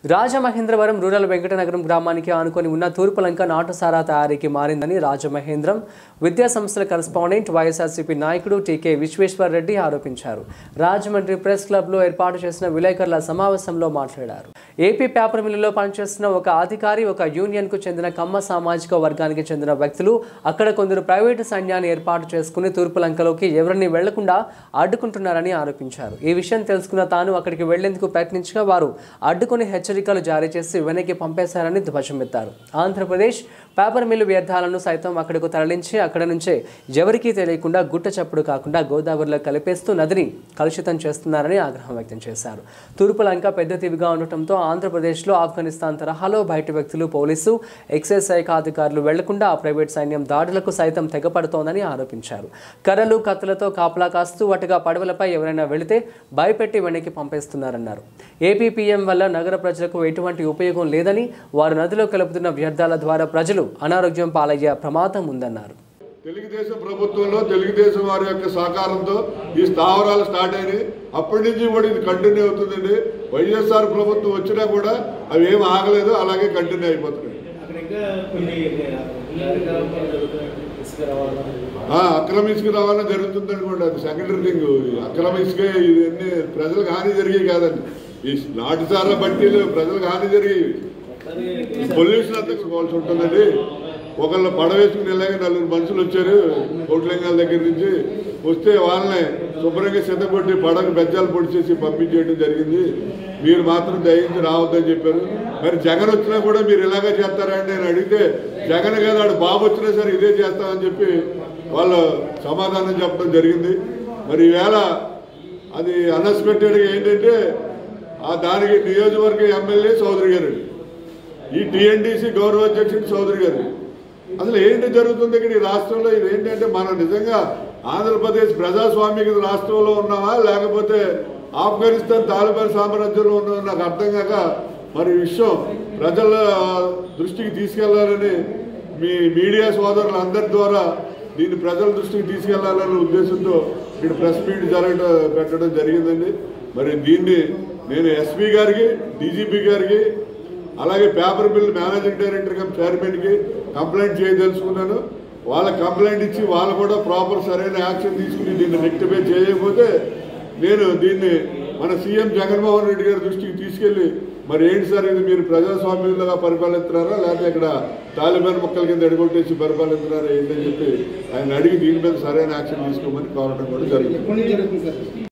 Rajamahendravaram rural Venkatanagaram గ్రామానికి ఆనుకొని ఉన్న తూర్పులంక నాటుసారా తయారీకి మారిందని రాజమహేంద్రం విద్యా సంస్థల కరస్పాండెంట్ వైఎస్ఆర్సీపీ నాయకుడు టీకే విశ్వేశ్వర్ రెడ్డి ఆరోపించారు రాజమండ్రి ప్రెస్ క్లబ్లో ఏర్పాటు చేసిన విలేకరుల సమావేశంలో మాట్లాడారు ఏపీ పేపర్ మిల్లులో పనిచేస్తున్న ఒక అధికారి ఒక యూనియన్కు చెందిన కమ్మ సామాజిక వర్గానికి చెందిన వ్యక్తులు అక్కడ కొందరు ప్రైవేటు సైన్యాన్ని ఏర్పాటు చేసుకుని తూర్పులంకలోకి ఎవరిని వెళ్లకుండా అడ్డుకుంటున్నారని ఆరోపించారు ఈ విషయం తెలుసుకున్న తాను అక్కడికి వెళ్లేందుకు ప్రయత్నించగా వారు అడ్డుకుని హెచ్చరికలు జారీ చేసి వెనక్కి పంపేశారని ధ్వజమెత్తారు ఆంధ్రప్రదేశ్ పేపర్ మిల్లు వ్యర్థాలను సైతం అక్కడకు తరలించి అక్కడ నుంచే ఎవరికీ తెలియకుండా గుట్ట చప్పుడు కాకుండా గోదావరిలో కలిపేస్తూ నదిని కలుషితం చేస్తున్నారని ఆగ్రహం వ్యక్తం చేశారు తూర్పు లంక పెద్ద తీవిగా ఉండటంతో ఆంధ్రప్రదేశ్లో ఆఫ్ఘనిస్తాన్ తరహాలో బయట వ్యక్తులు పోలీసు ఎక్సైజ్ శాఖ అధికారులు వెళ్లకుండా ఆ ప్రైవేట్ సైన్యం దాడులకు సైతం తెగపడుతోందని ఆరోపించారు కర్రలు కత్తులతో కాపలా కాస్తూ అటుగా పడవలపై ఎవరైనా వెళితే భయపెట్టి వెనక్కి పంపేస్తున్నారన్నారు ఏపీపీఎం వల్ల నగర ప్రజలకు ఎటువంటి ఉపయోగం లేదని వారు నదిలో కలుపుతున్న వ్యర్థాల ద్వారా ప్రజలు అనారోగ్యం పాలయ్యే ప్రమాదం ఉందన్నారు తెలుగుదేశం ప్రభుత్వంలో తెలుగుదేశం వారి యొక్క సహకారంతో ఈ స్థావరాలు స్టార్ట్ అయినాయి అప్పటి నుంచి కూడా ఇది కంటిన్యూ అవుతుందండి వైఎస్ఆర్ ప్రభుత్వం వచ్చినా కూడా అవి ఏం ఆగలేదు అలాగే కంటిన్యూ అయిపోతున్నాయి అక్కడ ఇంకా కొన్ని కార్యకలాపాలు జరుగుతున్నాయి ఇసుక రవాణా ఆ, అక్రమ ఇసుక రవాణా జరుగుతుందని కూడా అది సెకండరీ థింగ్ అక్రమ ఇసుక ఇవన్నీ ప్రజలకు హాని జరిగేవి కాదండి ఈ నాటుసార బట్టీలు ప్రజలకు హాని జరిగేవి మొత్తానికి పొల్యూషన్ అంతా పోవాల్సి ఉంటుందండి ఒకళ్ళు పడవేసుకుని ఇలాగే నలుగురు మనుషులు వచ్చారు కోట్లింగాల దగ్గర నుంచి వస్తే వాళ్ళని శుభ్రంగా సిద్ధపట్టి పడక బెజ్జాలు పొడిచేసి పంపించేయడం జరిగింది మీరు మాత్రం దయించి రావద్దని చెప్పారు మరి జగన్ వచ్చినా కూడా మీరు ఇలాగే చేస్తారా అని నేను అడిగితే జగన్ కదా వాడు బాబు వచ్చినా సరే ఇదే చేస్తామని చెప్పి వాళ్ళు సమాధానం చెప్పడం జరిగింది మరి ఈవేళ అది అన్ఎక్స్పెక్టెడ్గా ఏంటంటే ఆ దానికి నియోజకవర్గ ఎమ్మెల్యే చౌదరి గారు ఈ టిఎన్డిసి గౌరవ అధ్యక్షుడు చౌదరి గారు అసలు ఏంటి జరుగుతుంది ఇక్కడ ఈ రాష్ట్రంలో ఇది ఏంటంటే మనం నిజంగా ఆంధ్రప్రదేశ్ ప్రజాస్వామిక రాష్ట్రంలో ఉన్నామా లేకపోతే ఆఫ్ఘనిస్తాన్ తాలిబాన్ సామ్రాజ్యంలో ఉన్నామా నాకు అర్థం కాక మరి ఈ విషయం ప్రజల దృష్టికి తీసుకెళ్లాలని మీ మీడియా సోదరులందరి ద్వారా దీన్ని ప్రజల దృష్టికి తీసుకెళ్లాలనే ఉద్దేశంతో ఇక్కడ ప్రెస్ మీట్ జరగడం పెట్టడం జరిగిందండి మరి దీన్ని నేను ఎస్పీ గారికి డీజీపీ గారికి అలాగే paper mill managing director cum chairman కి కంప్లైంట్ చేయదలుచుకున్నాను వాళ్ళ కంప్లైంట్ ఇచ్చి వాళ్ళు కూడా ప్రాపర్ సరైన యాక్షన్ తీసుకుని దీన్ని రెక్టిఫై చేయకపోతే నేను దీన్ని మన సీఎం జగన్మోహన్ రెడ్డి గారి దృష్టికి తీసుకెళ్లి మరి ఏంటి సార్ ఇది మీరు ప్రజాస్వామ్యంగా పరిపాలిస్తున్నారా లేకపోతే ఇక్కడ తాలిబాన్ ముక్కల కింద ఎడగొట్టేసి పరిపాలిస్తున్నారా ఏంటని చెప్పి ఆయన అడిగి దీని మీద సరైన యాక్షన్ తీసుకోమని కోరడం కూడా జరిగింది ఎప్పటి నుంచి జరుగుతుంది సార్